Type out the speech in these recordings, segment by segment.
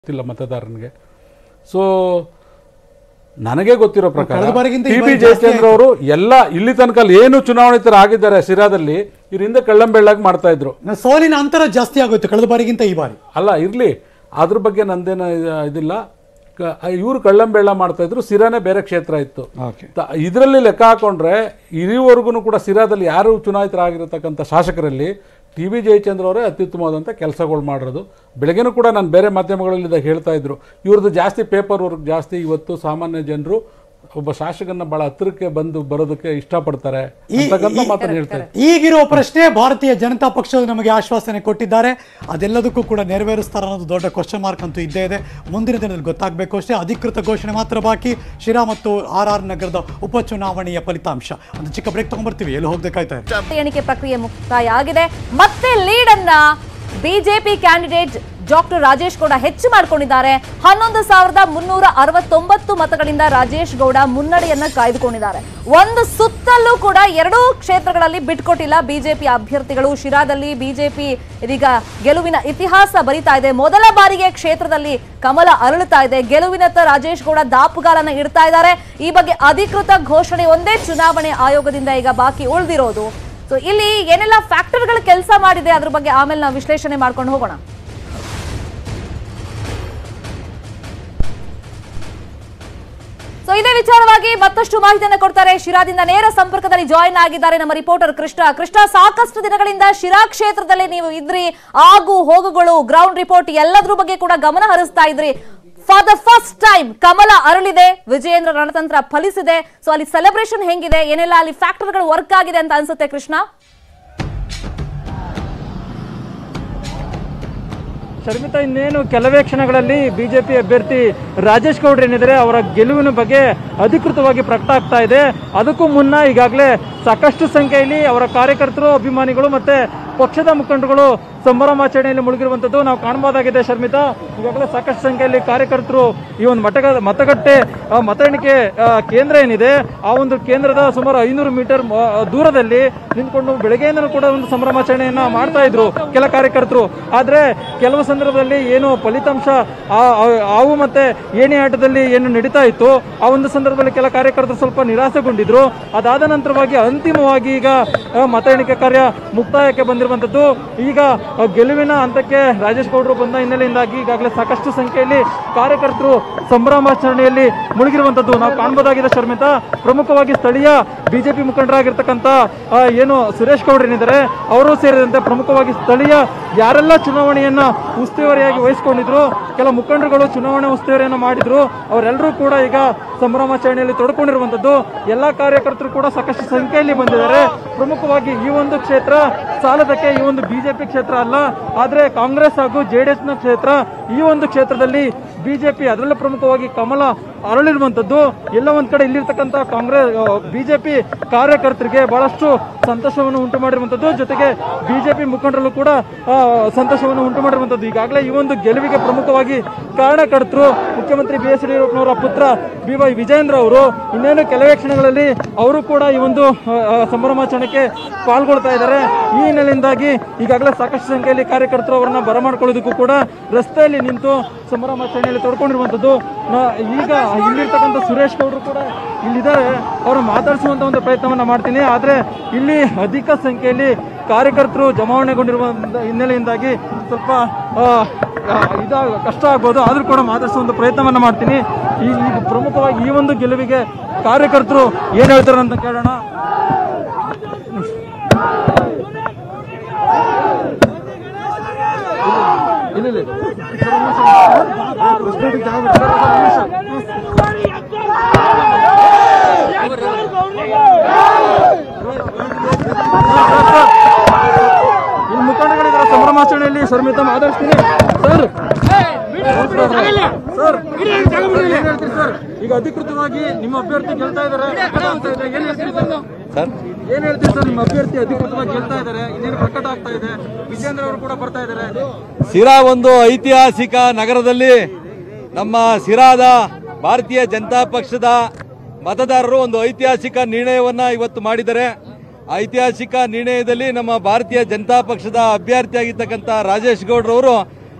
ಗೊತ್ತಿಲ್ಲ ಮತದಾರನಿಗೆ ಸೊ ನನಗೆ ಗೊತ್ತಿರೋ ಪ್ರಕಾರ ಕಳೆದ ಬಾರಿಗಿಂತ ಈ ಟಿ ಬಿ ಬಾರಿ ಜಾಸ್ತಿ ಜಯಚಂದ್ರ ಅವರು ಎಲ್ಲ ಇಲ್ಲಿ ತನಕ ಅಲ್ಲಿ ಏನು ಚುನಾವಣಿತರ ಆಗಿದ್ದಾರೆ ಸಿರಾದಲ್ಲಿ ಇವ್ರ ಹಿಂದೆ ಕಳ್ಳಂಬೆಳ್ಳಾಗಿ ಮಾಡ್ತಾ ಇದ್ರು ನ- ಸೋಲಿನ ಅಂತರ ಜಾಸ್ತಿ ಆಗೋಯ್ತು ಕಳೆದ ಬಾರಿಗಿಂತ ಈ ಬಾರಿ ಅಲ್ಲ ಇರ್ಲಿ ಅದ್ರ ಬಗ್ಗೆ ನಂದೇನು ಇದ- ಇದಿಲ್ಲ ಇವರು ಕಳ್ಳಂಬೆಳ್ಳ ಮಾಡ್ತಾ ಇದ್ರು ಸಿರಾನೇ ಬೇರೆ ಕ್ಷೇತ್ರ ಇತ್ತು ಓಕೆ ಇದರಲ್ಲಿ ಲೆಕ್ಕ ಹಾಕೊಂಡ್ರೆ ಇಲ್ಲಿವರೆಗೂ ಕೂಡ ಸಿರಾದಲ್ಲಿ ಯಾರು ಚುನಾಯಿತರಾಗಿರತಕ್ಕಂಥ ಶಾಸಕರಲ್ಲಿ ಟಿ ಬಿ ಜಯಚಂದ್ರ ಅವರೇ ಅತ್ಯುತ್ತಮವಾದಂಥ ಕೆಲಸಗಳು ಮಾಡಿರೋದು ಬೆಳಗ್ಗೆನೂ ಕೂಡ ನಾನು ಬೇರೆ ಮಾಧ್ಯಮಗಳಲ್ಲಿ ಇದಾಗ ಹೇಳ್ತಾ ಇದ್ರು ಇವ್ರದ್ದು ಜಾಸ್ತಿ ಪೇಪರ್ ವರ್ಕ್ ಜಾಸ್ತಿ ಇವತ್ತು ಸಾಮಾನ್ಯ ಜನರು ಒಬ್ಬ ಶಾಸಕನ ಬಹಳ ಹತ್ತಿರಕ್ಕೆ ಬಂದು ಬರೋದಕ್ಕೆ ಇಷ್ಟಪಡ್ತಾರೆ ಅಂತಕ್ಕಂಥ ಮಾತನ್ನು ಹೇಳ್ತಾ ಇದ್ರು. ಈಗಿರೋ ಪ್ರಶ್ನೆ ಭಾರತೀಯ ಜನತಾ ಪಕ್ಷ ನಮಗೆ ಆಶ್ವಾಸನೆ ಕೊಟ್ಟಿದ್ದಾರೆ ಅದೆಲ್ಲದಕ್ಕೂ ಕೂಡ ನೆರವೇರಿಸ್ತಾರೆ ಅನ್ನೋದು ದೊಡ್ಡ ಕ್ವಶನ್ ಮಾರ್ಕ್ ಅಂತೂ ಇದ್ದೇ ಇದೆ ಮುಂದಿನ ದಿನದಲ್ಲಿ ಗೊತ್ತಾಗಬೇಕು ಅಷ್ಟೇ ಅಧಿಕೃತ ಘೋಷಣೆ ಮಾತ್ರ ಬಾಕಿ ಶಿರಾ ಮತ್ತು ಆರ್ ಆರ್ ನಗರದ ಉಪಚುನಾವಣೆಯ ಫಲಿತಾಂಶ ಒಂದು ಚಿಕ್ಕ ಬ್ರೇಕ್ ತಗೊಂಡ್ಬರ್ತೀವಿ ಎಲ್ಲಿ ಹೋಗ್ಬೇಕಾಯ್ತಾ ಇದೆ ಎಣಿಕೆ ಪ್ರಕ್ರಿಯೆ ಮುಕ್ತಾಯ ಆಗಿದೆ ಮತ್ತೆ ಲೀಡ್ ಅನ್ನ BJP candidate doctor Rajesh Gowda ಹೆಚ್ಚು ಮಾಡಿಕೊಂಡಿದ್ದಾರೆ ಹನ್ನೊಂದು ಸಾವಿರದ ಮುನ್ನೂರ ಅರವತ್ತೊಂಬತ್ತು ಮತಗಳಿಂದ ರಾಜೇಶ್ ಗೌಡ ಮುನ್ನಡೆಯನ್ನ ಕಾಯ್ದುಕೊಂಡಿದ್ದಾರೆ ಒಂದು ಸುತ್ತಲ್ಲೂ ಕೂಡ ಎರಡೂ ಕ್ಷೇತ್ರಗಳಲ್ಲಿ ಬಿಟ್ಕೊಟ್ಟಿಲ್ಲ ಬಿಜೆಪಿ ಅಭ್ಯರ್ಥಿಗಳು ಶಿರಾದಲ್ಲಿ ಬಿಜೆಪಿ ಇದೀಗ ಗೆಲುವಿನ ಇತಿಹಾಸ ಬರಿತಾ ಇದೆ ಮೊದಲ ಬಾರಿಗೆ ಕ್ಷೇತ್ರದಲ್ಲಿ ಕಮಲ ಅರಳುತ್ತಾ ಇದೆ ಗೆಲುವಿನತ್ತ ರಾಜೇಶ್ ಗೌಡ ದಾಪುಗಾಲನ್ನ ಇಡ್ತಾ ಇದ್ದಾರೆ ಈ ಬಗ್ಗೆ ಅಧಿಕೃತ ಘೋಷಣೆ ಒಂದೇ ಚುನಾವಣೆ ಆಯೋಗದಿಂದ ಈಗ ಬಾಕಿ ಉಳಿದಿರೋದು ಸೊ ಇಲ್ಲಿ ಏನೆಲ್ಲ ಫ್ಯಾಕ್ಟರ್ಗಳು ಕೆಲಸ ಮಾಡಿದೆ ಅದ್ರ ಬಗ್ಗೆ ಆಮೇಲೆ ನಾವು ವಿಶ್ಲೇಷಣೆ ಮಾಡ್ಕೊಂಡು ಹೋಗೋಣ ಸೊ ಇದೇ ವಿಚಾರವಾಗಿ ಮತ್ತಷ್ಟು ಮಾಹಿತಿಯನ್ನು ಕೊಡ್ತಾರೆ ಶಿರಾದಿಂದ ನೇರ ಸಂಪರ್ಕದಲ್ಲಿ ಜಾಯಿನ್ ಆಗಿದ್ದಾರೆ ನಮ್ಮ ರಿಪೋರ್ಟರ್ ಕೃಷ್ಣ ಕೃಷ್ಣ ಸಾಕಷ್ಟು ದಿನಗಳಿಂದ ಶಿರಾ ಕ್ಷೇತ್ರದಲ್ಲಿ ನೀವು ಇದ್ರಿ ಆಗು ಹೋಗುಗಳು ಗ್ರೌಂಡ್ ರಿಪೋರ್ಟ್ ಎಲ್ಲದ್ರ ಬಗ್ಗೆ ಕೂಡ ಗಮನ ಹರಿಸ್ತಾ ಇದ್ರಿ ಫಾರ್ ದ ಫಸ್ಟ್ ಟೈಮ್ ಕಮಲ ಅರಳಿದೆ ವಿಜಯೇಂದ್ರ ರಣತಂತ್ರ ಫಲಿಸಿದೆ ಸೊ ಅಲ್ಲಿ ಸೆಲೆಬ್ರೇಷನ್ ಹೆಂಗಿದೆ ಏನೆಲ್ಲ ಅಲ್ಲಿ ಫ್ಯಾಕ್ಟರ್ಗಳು ವರ್ಕ್ ಆಗಿದೆ ಅಂತ ಅನ್ಸುತ್ತೆ ಕೃಷ್ಣ ಶರ್ಮಿತಾ ಇನ್ನೇನು ಕೆಲವೇ ಕ್ಷಣಗಳಲ್ಲಿ ಬಿಜೆಪಿ ಅಭ್ಯರ್ಥಿ ರಾಜೇಶ್ ಗೌಡ್ರು ಏನಿದ್ದಾರೆ ಅವರ ಗೆಲುವಿನ ಬಗ್ಗೆ ಅಧಿಕೃತವಾಗಿ ಪ್ರಕಟ ಆಗ್ತಾ ಇದೆ ಅದಕ್ಕೂ ಮುನ್ನ ಈಗಾಗಲೇ ಸಾಕಷ್ಟು ಸಂಖ್ಯೆಯಲ್ಲಿ ಅವರ ಕಾರ್ಯಕರ್ತರು ಅಭಿಮಾನಿಗಳು ಮತ್ತೆ ಪಕ್ಷದ ಮುಖಂಡರುಗಳು ಸಂಭ್ರಮಾಚರಣೆಯಲ್ಲಿ ಮುಳುಗಿರುವಂಥದ್ದು ನಾವು ಕಾಣಬಹುದಾಗಿದೆ ಶರ್ಮಿತಾ ಈಗಾಗಲೇ ಸಾಕಷ್ಟು ಸಂಖ್ಯೆಯಲ್ಲಿ ಕಾರ್ಯಕರ್ತರು ಈ ಒಂದು ಮತಗ ಮತಗಟ್ಟೆ ಆ, ಮತ ಎಣಿಕೆ ಆ, ಕೇಂದ್ರ ಏನಿದೆ ಆ ಒಂದು ಕೇಂದ್ರದ ಸುಮಾರು ಐನೂರು ಮೀಟರ್ ಮ- ದೂರದಲ್ಲಿ ನಿಂತ್ಕೊಂಡು ಬೆಳಗ್ಗೆಯಿಂದಲೂ ಕೂಡ ಒಂದು ಸಂಭ್ರಮಾಚರಣೆಯನ್ನ ಮಾಡ್ತಾ ಇದ್ರು ಕೆಲ ಕಾರ್ಯಕರ್ತರು ಆದ್ರೆ ಕೆಲವು ಸಂದರ್ಭದಲ್ಲಿ ಏನು ಫಲಿತಾಂಶ ಆ- ಆ- ಹಾವು ಮತ್ತೆ ಏಣಿ ಆಟದಲ್ಲಿ ಏನು ನಡೀತಾ ಇತ್ತು ಆ ಒಂದು ಸಂದರ್ಭದಲ್ಲಿ ಕೆಲ ಕಾರ್ಯಕರ್ತರು ಸ್ವಲ್ಪ ನಿರಾಸೆಗೊಂಡಿದ್ರು ಅದಾದ ನಂತರವಾಗಿ ಅಂತಿಮವಾಗಿ ಈಗ ಆ, ಮತ ಎಣಿಕೆ ಕಾರ್ಯ ಮುಕ್ತಾಯಕ್ಕೆ ಬಂದಿರುವಂತದ್ದು ಈಗ ಆ, ಗೆಲುವಿನ ಹಂತಕ್ಕೆ ರಾಜೇಶ್ ಗೌಡರು ಬಂದ ಹಿನ್ನೆಲೆಯಿಂದಾಗಿ ಈಗಾಗಲೇ ಸಾಕಷ್ಟು ಸಂಖ್ಯೆಯಲ್ಲಿ ಕಾರ್ಯಕರ್ತರು ಸಂಭ್ರಮಾಚರಣೆಯಲ್ಲಿ ಮುಳುಗಿರುವಂತದ್ದು ನಾವು ಕಾಣಬಹುದಾಗಿದೆ ಶರ್ಮಿತಾ ಪ್ರಮುಖವಾಗಿ ಸ್ಥಳೀಯ ಬಿಜೆಪಿ ಮುಖಂಡರಾಗಿರ್ತಕ್ಕಂಥ ಆ, ಏನು ಸುರೇಶ್ ಗೌಡ್ರು ಏನಿದ್ದಾರೆ ಅವರು ಸೇರಿದಂತೆ ಪ್ರಮುಖವಾಗಿ ಸ್ಥಳೀಯ ಯಾರೆಲ್ಲ ಚುನಾವಣೆಯನ್ನ ಉಸ್ತುವಾರಿಯಾಗಿ ವಹಿಸಿಕೊಂಡಿದ್ರು ಕೆಲ ಮುಖಂಡರುಗಳು ಚುನಾವಣೆ ಉಸ್ತುವಾರಿಯನ್ನು ಮಾಡಿದ್ರು ಅವರೆಲ್ಲರೂ ಕೂಡ ಈಗ ಸಂಭ್ರಮಾಚರಣೆಯಲ್ಲಿ ತೊಡ್ಕೊಂಡಿರುವಂತದ್ದು ಎಲ್ಲಾ ಕಾರ್ಯಕರ್ತರು ಕೂಡ ಸಾಕಷ್ಟು ಸಂಖ್ಯೆಯಲ್ಲಿ ಬಂದಿದ್ದಾರೆ ಪ್ರಮುಖವಾಗಿ ಈ ಒಂದು ಕ್ಷೇತ್ರ ಸಾಲದಕ್ಕೆ ಈ ಒಂದು ಬಿಜೆಪಿ ಕ್ಷೇತ್ರ ಅಲ್ಲ ಆದ್ರೆ ಕಾಂಗ್ರೆಸ್ ಹಾಗೂ ಜೆಡಿಎಸ್ ನ ಕ್ಷೇತ್ರ ಈ ಒಂದು ಕ್ಷೇತ್ರದಲ್ಲಿ ಬಿಜೆಪಿ ಅದರಲ್ಲೂ ಪ್ರಮುಖವಾಗಿ ಕಮಲ ಅರಳಿರುವಂತದ್ದು ಎಲ್ಲ ಒಂದ್ ಕಡೆ ಇಲ್ಲಿರ್ತಕ್ಕಂಥ ಕಾಂಗ್ರೆಸ್ ಬಿಜೆಪಿ ಕಾರ್ಯಕರ್ತರಿಗೆ ಬಹಳಷ್ಟು ಸಂತೋಷವನ್ನು ಉಂಟು ಮಾಡಿರುವಂತದ್ದು ಜೊತೆಗೆ ಬಿಜೆಪಿ ಮುಖಂಡರಲ್ಲೂ ಕೂಡ ಆ, ಸಂತೋಷವನ್ನು ಉಂಟು ಮಾಡಿರುವಂತದ್ದು ಈಗಾಗಲೇ ಈ ಒಂದು ಗೆಲುವಿಗೆ ಪ್ರಮುಖವಾಗಿ ಕಾರಣಕರ್ತರು ಮುಖ್ಯಮಂತ್ರಿ ಬಿ ಎಸ್ ಯಡಿಯೂರಪ್ಪನವರ ಪುತ್ರ ಬಿ ವೈ ವಿಜೇಂದ್ರ ಅವರು ಇನ್ನೇನು ಕೆಲವೇ ಕ್ಷಣಗಳಲ್ಲಿ ಅವರು ಕೂಡ ಈ ಒಂದು ಆ, ಆ, ಸಂಭ್ರಮಾಚರಣೆಗೆ ಪಾಲ್ಗೊಳ್ತಾ ಇದ್ದಾರೆ ಈ ಹಿನ್ನೆಲೆಯಿಂದಾಗಿ ಈಗಾಗಲೇ ಸಾಕಷ್ಟು ಸಂಖ್ಯೆಯಲ್ಲಿ ಕಾರ್ಯಕರ್ತರು ಅವರನ್ನ ಬರಮಾಡ್ಕೊಳ್ಳೋದಕ್ಕೂ ಕೂಡ ರಸ್ತೆಯಲ್ಲಿ ನಿಂತು ಸಂಭ್ರಮಾಚರಣೆಯಲ್ಲಿ ತೊಡ್ಕೊಂಡಿರುವಂತದ್ದು ನಾ- ಈಗ ಇಲ್ಲಿರ್ತಕ್ಕಂಥ ಸುರೇಶ್ ಗೌಡರು ಕೂಡ ಇಲ್ಲಿದ್ದಾರೆ ಅವರು ಮಾತಾಡಿಸುವಂತ ಒಂದು ಪ್ರಯತ್ನವನ್ನ ಮಾಡ್ತೀನಿ ಆದ್ರೆ ಇಲ್ಲಿ ಅಧಿಕ ಸಂಖ್ಯೆಯಲ್ಲಿ ಕಾರ್ಯಕರ್ತರು ಜಮಾವಣೆಗೊಂಡಿರುವ ಹಿನ್ನೆಲೆಯಿಂದಾಗಿ ಸ್ವಲ್ಪ ಆ, ಆ, ಇದಾಗ ಕಷ್ಟ ಆಗ್ಬೋದು ಆದ್ರೂ ಕೂಡ ಮಾತಾಡಿಸುವ ಒಂದು ಪ್ರಯತ್ನವನ್ನ ಮಾಡ್ತೀನಿ ಈ ಈಗ ಪ್ರಮುಖವಾಗಿ ಈ ಒಂದು ಗೆಲುವಿಗೆ ಕಾರ್ಯಕರ್ತರು ಏನ್ ಹೇಳ್ತಾರೆ ಅಂತ ಕೇಳೋಣ ಇಲ್ಲ ಇಲ್ಲ ಇಲ್ಲಿ ಮುಖಂಡಗಳಿದ್ದಾರೆ ಸಂಭ್ರಮಾಚರಣೆಯಲ್ಲಿ ಶರ್ಮಿತಾ ಮಾತಾಡ್ತೀನಿ ಸರ್ ಸರ್ ಏನ್ ಹೇಳ್ತೀರಿ ಸರ್ ಈಗ ಅಧಿಕೃತವಾಗಿ ನಿಮ್ಮ ಅಭ್ಯರ್ಥಿ ಗೆಲ್ತಾ ಇದ್ದಾರೆ ಪ್ರಕಟ ಆಗ್ತಾ ಇದೆ ಏನ್ ಹೇಳ್ತೀರಿ ಸರ್ ಏನ್ ಹೇಳ್ತೀರಿ ಸರ್ ನಿಮ್ಮ ಅಭ್ಯರ್ಥಿ ಅಧಿಕೃತವಾಗಿ ಗೆಲ್ತಾ ಇದ್ದಾರೆ ಇನ್ನೇನು ಪ್ರಕಟ ಆಗ್ತಾ ಇದೆ ವಿಜೇಂದ್ರ ಅವರು ಕೂಡ ಬರ್ತಾ ಇದ್ದಾರೆ ಸಿರಾ ಒಂದು ಐತಿಹಾಸಿಕ ನಗರದಲ್ಲಿ ನಮ್ಮ ಸಿರಾದ ಭಾರತೀಯ ಜನತಾ ಪಕ್ಷದ ಮತದಾರರು ಒಂದು ಐತಿಹಾಸಿಕ ನಿರ್ಣಯವನ್ನ ಇವತ್ತು ಮಾಡಿದ್ದಾರೆ ಆ ಐತಿಹಾಸಿಕ ನಿರ್ಣಯದಲ್ಲಿ ನಮ್ಮ ಭಾರತೀಯ ಜನತಾ ಪಕ್ಷದ ಅಭ್ಯರ್ಥಿಯಾಗಿರ್ತಕ್ಕಂಥ ರಾಜೇಶ್ ಗೌಡ್ರವರು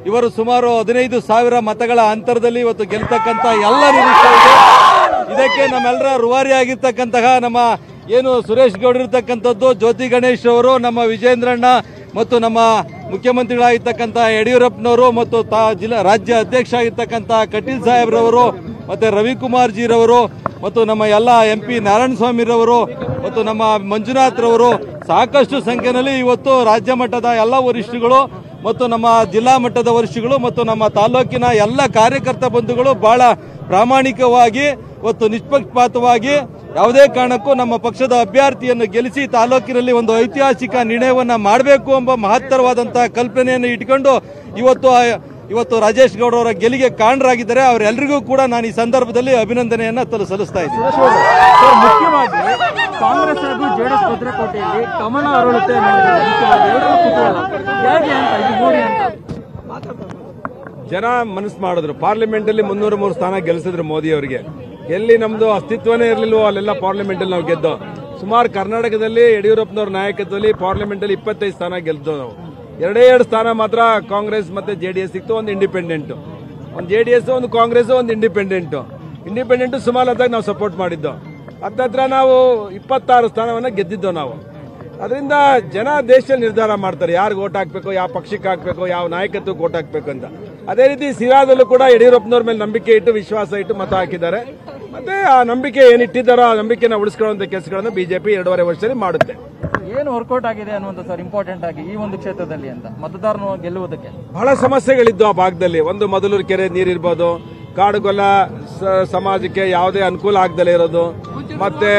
ಇವರು ಸುಮಾರು ಹದಿನೈದು ಸಾವಿರ ಮತಗಳ ಅಂತರದಲ್ಲಿ ಇವತ್ತು ಗೆಲ್ತಕ್ಕಂತ ಎಲ್ಲ ನಿರೀಕ್ಷೆ ಇದೆ ಇದಕ್ಕೆ ನಮ್ಮೆಲ್ಲರ ರೂವಾರಿ ಆಗಿರ್ತಕ್ಕಂತಹ ನಮ್ಮ ಏನು ಸುರೇಶ್ ಗೌಡ್ ಇರ್ತಕ್ಕಂಥದ್ದು ಜ್ಯೋತಿ ಗಣೇಶ್ ಅವರು ನಮ್ಮ ವಿಜೇಂದ್ರಣ್ಣ ಮತ್ತು ನಮ್ಮ ಮುಖ್ಯಮಂತ್ರಿಗಳಾಗಿರ್ತಕ್ಕಂಥ ಯಡಿಯೂರಪ್ಪನವರು ಮತ್ತು ತಾ ಜಿಲ್ಲಾ ರಾಜ್ಯ ಅಧ್ಯಕ್ಷ ಆಗಿರ್ತಕ್ಕಂಥ ಕಟೀಲ್ ಸಾಹೇಬ್ರವರು ಮತ್ತೆ ರವಿಕುಮಾರ್ ಜಿರವರು ಮತ್ತು ನಮ್ಮ ಎಲ್ಲ ಎಂ ಪಿ ನಾರಾಯಣ ಸ್ವಾಮಿರವರು ಮತ್ತು ನಮ್ಮ ಮಂಜುನಾಥ್ ರವರು ಸಾಕಷ್ಟು ಸಂಖ್ಯೆಯಲ್ಲಿ ಇವತ್ತು ರಾಜ್ಯ ಮಟ್ಟದ ಎಲ್ಲ ವರಿಷ್ಠಗಳು ಮತ್ತು ನಮ್ಮ ಜಿಲ್ಲಾ ಮಟ್ಟದ ವರಿಷ್ಠಗಳು ಮತ್ತು ನಮ್ಮ ತಾಲೂಕಿನ ಎಲ್ಲ ಕಾರ್ಯಕರ್ತ ಬಂಧುಗಳು ಬಹಳ ಪ್ರಾಮಾಣಿಕವಾಗಿ ಇವತ್ತು ನಿಷ್ಪಕ್ಷಪಾತವಾಗಿ ಯಾವುದೇ ಕಾರಣಕ್ಕೂ ನಮ್ಮ ಪಕ್ಷದ ಅಭ್ಯರ್ಥಿಯನ್ನು ಗೆಲ್ಲಿಸಿ ತಾಲೂಕಿನಲ್ಲಿ ಒಂದು ಐತಿಹಾಸಿಕ ನಿರ್ಣಯವನ್ನ ಮಾಡಬೇಕು ಎಂಬ ಮಹತ್ತರವಾದಂತಹ ಕಲ್ಪನೆಯನ್ನು ಇಟ್ಕೊಂಡು ಇವತ್ತು ಆ- ಇವತ್ತು ರಾಜೇಶ್ ಗೌಡ ಅವರ ಗೆಲಿಗೆ ಕಾರಣರಾಗಿದ್ದಾರೆ ಅವರೆಲ್ಲರಿಗೂ ಕೂಡ ನಾನು ಈ ಸಂದರ್ಭದಲ್ಲಿ ಅಭಿನಂದನೆಯನ್ನ ತಲು ಸಲ್ಲಿಸ್ತಾ ಇದ್ದೀನಿ ಸರ್ ಮುಖ್ಯವಾಗಿ ಕಾಂಗ್ರೆಸ್ ಹಾಗೂ ಜೆಡಿಎಸ್ ಭದ್ರಕೋಟೆಯಲ್ಲಿ ಕಮಲ ಅರಳುತ್ತೆ ಅನ್ನೋದು ಮುಖ್ಯವಾಗಿ ಎಲ್ಲರೂ ಕುತೂಹಲ ಹೇಗೆ ಅಂತ ಇದು ನೋಡಿ ಅಂತ ಜನ ಮನಸ್ಸು ಮಾಡಿದ್ರು ಪಾರ್ಲಿಮೆಂಟ್ ಅಲ್ಲಿ ಮುನ್ನೂರ ಮೂರು ಸ್ಥಾನ ಗೆಲ್ಲಿಸಿದ್ರು ಮೋದಿ ಅವರಿಗೆ ಎಲ್ಲಿ ನಮ್ದು ಅಸ್ತಿತ್ವನೇ ಇರಲಿಲ್ವೋ ಅಲ್ಲೆಲ್ಲ ಪಾರ್ಲಿಮೆಂಟ್ ಅಲ್ಲಿ ನಾವು ಗೆದ್ದೋ ಸುಮಾರು ಕರ್ನಾಟಕದಲ್ಲಿ ಯಡಿಯೂರಪ್ಪನವ್ರ ನಾಯಕತ್ವದಲ್ಲಿ ಪಾರ್ಲಿಮೆಂಟ್ ಅಲ್ಲಿ ಇಪ್ಪತ್ತೈದು ಸ್ಥಾನ ಗೆಲ್ದು ನಾವು ಎರಡೇ ಎರಡು ಸ್ಥಾನ ಮಾತ್ರ ಕಾಂಗ್ರೆಸ್ ಮತ್ತೆ ಜೆಡಿಎಸ್ ಸಿಕ್ತು ಒಂದು ಇಂಡಿಪೆಂಡೆಂಟ್ ಒಂದು ಜೆಡಿಎಸ್ ಒಂದು ಕಾಂಗ್ರೆಸ್ ಒಂದು ಇಂಡಿಪೆಂಡೆಂಟ್ ಇಂಡಿಪೆಂಡೆಂಟ್ ಸುಮಾರದಾಗ ನಾವು ಸಪೋರ್ಟ್ ಮಾಡಿದ್ದು ಹತ್ತತ್ರ ನಾವು ಇಪ್ಪತ್ತಾರು ಸ್ಥಾನವನ್ನ ಗೆದ್ದಿದ್ದು ನಾವು ಅದರಿಂದ ಜನ ದೇಶದಲ್ಲಿ ನಿರ್ಧಾರ ಮಾಡ್ತಾರೆ ಯಾರಿಗೆ ಓಟ್ ಹಾಕ್ಬೇಕು ಯಾವ ಪಕ್ಷಕ್ಕೆ ಹಾಕ್ಬೇಕು ಯಾವ ನಾಯಕತ್ವಕ್ಕೆ ಓಟ್ ಹಾಕ್ಬೇಕು ಅಂತ ಅದೇ ರೀತಿ ಸಿರಾದಲ್ಲೂ ಕೂಡ ಯಡಿಯೂರಪ್ಪನವ್ರ ಮೇಲೆ ನಂಬಿಕೆ ಇಟ್ಟು ವಿಶ್ವಾಸ ಇಟ್ಟು ಮತ ಹಾಕಿದ್ದಾರೆ ಮತ್ತೆ ಆ ನಂಬಿಕೆ ಏನಿಟ್ಟಿದ್ದಾರೋ ಆ ನಂಬಿಕೆನ ಉಳಿಸ್ಕೊಳ್ಳುವಂತ ಕೆಲಸಗಳನ್ನು ಬಿಜೆಪಿ ಎರಡೂವರೆ ವರ್ಷದಲ್ಲಿ ಮಾಡುತ್ತೆ ಏನು ವರ್ಕೌಟ್ ಆಗಿದೆ ಅನ್ನುವಂಥ ಸರ್ ಇಂಪಾರ್ಟೆಂಟ್ ಆಗಿ ಈ ಒಂದು ಕ್ಷೇತ್ರದಲ್ಲಿ ಅಂತ ಮತದಾರನು ಗೆಲ್ಲುವುದಕ್ಕೆ ಬಹಳ ಸಮಸ್ಯೆಗಳಿದ್ದು ಆ ಭಾಗದಲ್ಲಿ ಒಂದು ಮೊದಲೂರು ಕೆರೆ ನೀರಿರ್ಬೋದು ಕಾಡುಗೊಲ್ಲ ಸ- ಸಮಾಜಕ್ಕೆ ಯಾವುದೇ ಅನುಕೂಲ ಆಗದಲ್ಲೇ ಇರೋದು ಮತ್ತೆ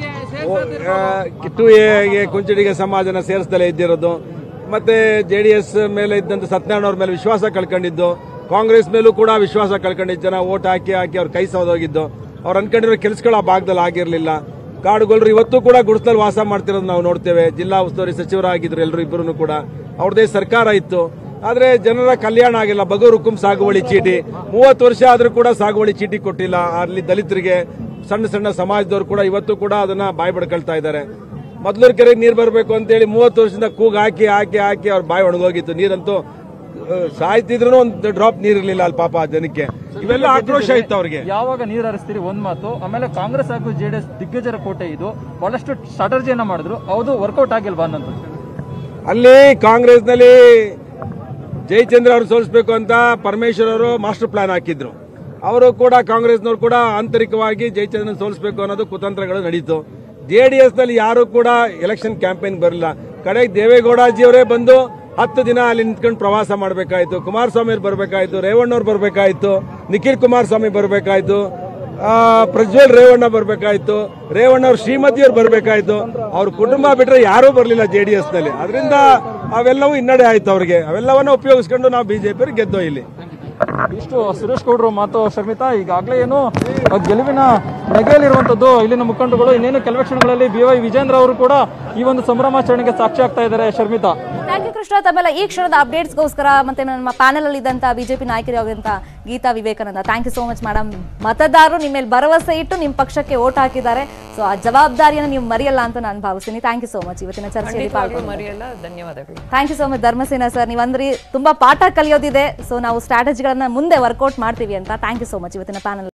ಟು ಎಗೆ ಕುಂಚಡಿಗೆ ಸಮಾಜನ ಸೇರಿಸದಲ್ಲೇ ಇದ್ದಿರೋದು ಮತ್ತೆ ಜೆ ಡಿ ಎಸ್ ಮೇಲೆ ಇದ್ದಂತ ಸತ್ಯನಾರಾಯಣ ಅವ್ರ ಮೇಲೆ ವಿಶ್ವಾಸ ಕಳ್ಕೊಂಡಿದ್ದು ಕಾಂಗ್ರೆಸ್ ಮೇಲೂ ಕೂಡ ವಿಶ್ವಾಸ ಕಳ್ಕೊಂಡಿದ್ದು ಜನ ಓಟ್ ಹಾಕಿ ಹಾಕಿ ಅವ್ರ ಕೈ ಸೋದೋಗಿದ್ದು ಅವ್ರು ಅನ್ಕೊಂಡಿರೋ ಕೆಲಸಗಳು ಆ ಭಾಗದಲ್ಲಿ ಆಗಿರಲಿಲ್ಲ ಕಾಡುಗೊಲ್ಲರು ಇವತ್ತು ಕೂಡ ಗುಡಿಸಲಲ್ಲಿ ವಾಸ ಮಾಡ್ತಿರೋದು ನಾವು ನೋಡ್ತೇವೆ ಜಿಲ್ಲಾ ಉಸ್ತುವಾರಿ ಸಚಿವರಾಗಿದ್ರು ಎಲ್ಲರೂ ಇಬ್ಬರು ಕೂಡ ಅವ್ರದೇ ಸರ್ಕಾರ ಇತ್ತು ಆದ್ರೆ ಜನರ ಕಲ್ಯಾಣ ಆಗಿಲ್ಲ ಬಗೂರ್ ಹುಕುಂ ಸಾಗುವಳಿ ಚೀಟಿ ಮೂವತ್ತು ವರ್ಷ ಆದ್ರೂ ಕೂಡ ಸಾಗುವಳಿ ಚೀಟಿ ಕೊಟ್ಟಿಲ್ಲ ಅಲ್ಲಿ ದಲಿತರಿಗೆ ಸಣ್ಣ ಸಣ್ಣ ಸಮಾಜದವರು ಕೂಡ ಇವತ್ತು ಕೂಡ ಅದನ್ನ ಬಾಯಿ ಬಡ್ಕೊಳ್ತಾ ಇದ್ದಾರೆ ಮೊದಲೂರು ಕೆರೆಗೆ ನೀರು ಬರಬೇಕು ಅಂತೇಳಿ ಮೂವತ್ತು ವರ್ಷದಿಂದ ಕೂಗ್ ಹಾಕಿ ಹಾಕಿ ಹಾಕಿ ಅವ್ರ ಬಾಯಿ ಒಣಗೋಗಿತ್ತು ನೀರಂತೂ ಆ, ಸಾಯ್ತಿದ್ರು ಒಂದು ಡ್ರಾಪ್ ನೀರಿರ್ಲಿಲ್ಲ ಅಲ್ಲಿ ಪಾಪ ಆ ಜನಕ್ಕೆ ಇವೆಲ್ಲ ಆಕ್ರೋಶ ಇತ್ತು ಅವ್ರಿಗೆ ಯಾವಾಗ ನೀರು ಹರಿಸ್ತೀರಿ ಒಂದ್ ಮಾತು ಆಮೇಲೆ ಕಾಂಗ್ರೆಸ್ ಹಾಗೂ ಜೆಡಿಎಸ್ ದಿಗ್ಗಜರ ಕೋಟೆ ಇದು ಬಹಳಷ್ಟು ಸ್ಟ್ರಾಟಜಿಯನ್ನ ಮಾಡಿದ್ರು ಅದು ವರ್ಕೌಟ್ ಆಗಿಲ್ವಾ ಅನ್ನೋದು ಅಲ್ಲಿ ಕಾಂಗ್ರೆಸ್ನಲ್ಲಿ ಜಯಚಂದ್ರ ಅವರು ಸೋಲಿಸಬೇಕು ಅಂತ ಪರಮೇಶ್ವರ್ ಅವರು ಮಾಸ್ಟರ್ ಪ್ಲಾನ್ ಹಾಕಿದ್ರು ಅವರು ಕೂಡ ಕಾಂಗ್ರೆಸ್ನವರು ಕೂಡ ಆಂತರಿಕವಾಗಿ ಜಯಚಂದ್ರನ್ ಸೋಲಿಸಬೇಕು ಅನ್ನೋದು ಕುತಂತ್ರಗಳು ನಡೀತು ಜೆಡಿಎಸ್ ನಲ್ಲಿ ಯಾರು ಕೂಡ ಎಲೆಕ್ಷನ್ ಕ್ಯಾಂಪೇನ್ ಬರಲಿಲ್ಲ ಕಡೆಗೆ ದೇವೇಗೌಡಜಿ ಅವರೇ ಬಂದು ಹತ್ತು ದಿನ ಅಲ್ಲಿ ನಿಂತ್ಕೊಂಡು ಪ್ರವಾಸ ಮಾಡಬೇಕಾಯ್ತು ಕುಮಾರಸ್ವಾಮಿ ಅವ್ರು ಬರಬೇಕಾಯ್ತು ರೇವಣ್ಣವ್ರು ಬರಬೇಕಾಯ್ತು ನಿಖಿಲ್ ಕುಮಾರಸ್ವಾಮಿ ಬರಬೇಕಾಯ್ತು ಆ, ಪ್ರಜ್ವಲ್ ರೇವಣ್ಣ ಬರ್ಬೇಕಾಯ್ತು ರೇವಣ್ಣ ಅವ್ರ ಶ್ರೀಮತಿಯವ್ರು ಬರ್ಬೇಕಾಯ್ತು ಅವ್ರ ಕುಟುಂಬ ಬಿಟ್ರೆ ಯಾರೂ ಬರಲಿಲ್ಲ ಜೆ ಡಿ ಎಸ್ ನಲ್ಲಿ ಅದರಿಂದ ಅವೆಲ್ಲವೂ ಹಿನ್ನಡೆ ಆಯ್ತು ಅವ್ರಿಗೆ ಅವೆಲ್ಲವನ್ನ ಉಪಯೋಗಿಸ್ಕೊಂಡು ನಾವು ಬಿಜೆಪಿ ಗೆದ್ದೋ ಇಲ್ಲಿ ಇಷ್ಟು ಸುರೇಶ್ ಗೌಡ್ರು ಮಾತು ಶರ್ಮಿತಾ ಈಗಾಗಲೇ ಏನು ಆ ಗೆಲುವಿನ ನಗೆಯಲ್ಲಿರುವಂತದ್ದು ಇಲ್ಲಿನ ಮುಖಂಡರುಗಳು ಇನ್ನೇನು ಕೆಲವೇ ಕ್ಷಣಗಳಲ್ಲಿ ಬಿ ವೈ ವಿಜೇಂದ್ರ ಅವರು ಕೂಡ ಈ ಒಂದು ಸಂಭ್ರಮಾಚರಣೆಗೆ ಸಾಕ್ಷಿ ಆಗ್ತಾ ಇದ್ದಾರೆ ಶರ್ಮಿತಾ ಥ್ಯಾಂಕ್ ಯು ಕೃಷ್ಣ ತಮ್ಮೆಲ್ಲ ಈ ಕ್ಷಣದ ಅಪ್ಡೇಟ್ಸ್ಗೋಸ್ಕರ ಮತ್ತೆ ನಮ್ಮ ಪ್ಯಾನೆಲ್ ಅಲ್ಲಿ ಇದ್ದಂತ ಬಿಜೆಪಿ ನಾಯಕರಾಗಿದ್ದಂತ Geetha Vivekananda thank you so much madam ಮತದಾರರು ನಿಮ್ಮ ಮೇಲೆ ಭರವಸೆ ಇಟ್ಟು ನಿಮ್ಮ ಪಕ್ಷಕ್ಕೆ ಓಟ್ ಹಾಕಿದ್ದಾರೆ ಸೊ ಆ ಜವಾಬ್ದಾರಿಯನ್ನು ನೀವು ಮರೆಯಲ್ಲ ಅಂತ ನಾನು ಭಾವಿಸ್ತೀನಿ ಥ್ಯಾಂಕ್ ಯು ಸೋ ಮಚ್ ಇವತ್ತಿನ ಚರ್ಚೆಯಲ್ಲಿ ಪಾಲ್ಗೊಂಡು ಮರೆಯಲ್ಲ ಧನ್ಯವಾದಗಳು thank you so much Dharmasena sir ನೀವು ಅಂದ್ರಿ ತುಂಬಾ ಪಾಠ ಕಲಿಯೋದಿದೆ ಸೊ ನಾವು ಸ್ಟ್ರಾಟಜಿಗಳನ್ನ ಮುಂದೆ ವರ್ಕೌಟ್ ಮಾಡ್ತೀವಿ ಅಂತ ಥ್ಯಾಂಕ್ ಯು ಸೋ ಮಚ್ ಇವತ್ತಿನ ಪ್ಯಾನಲ್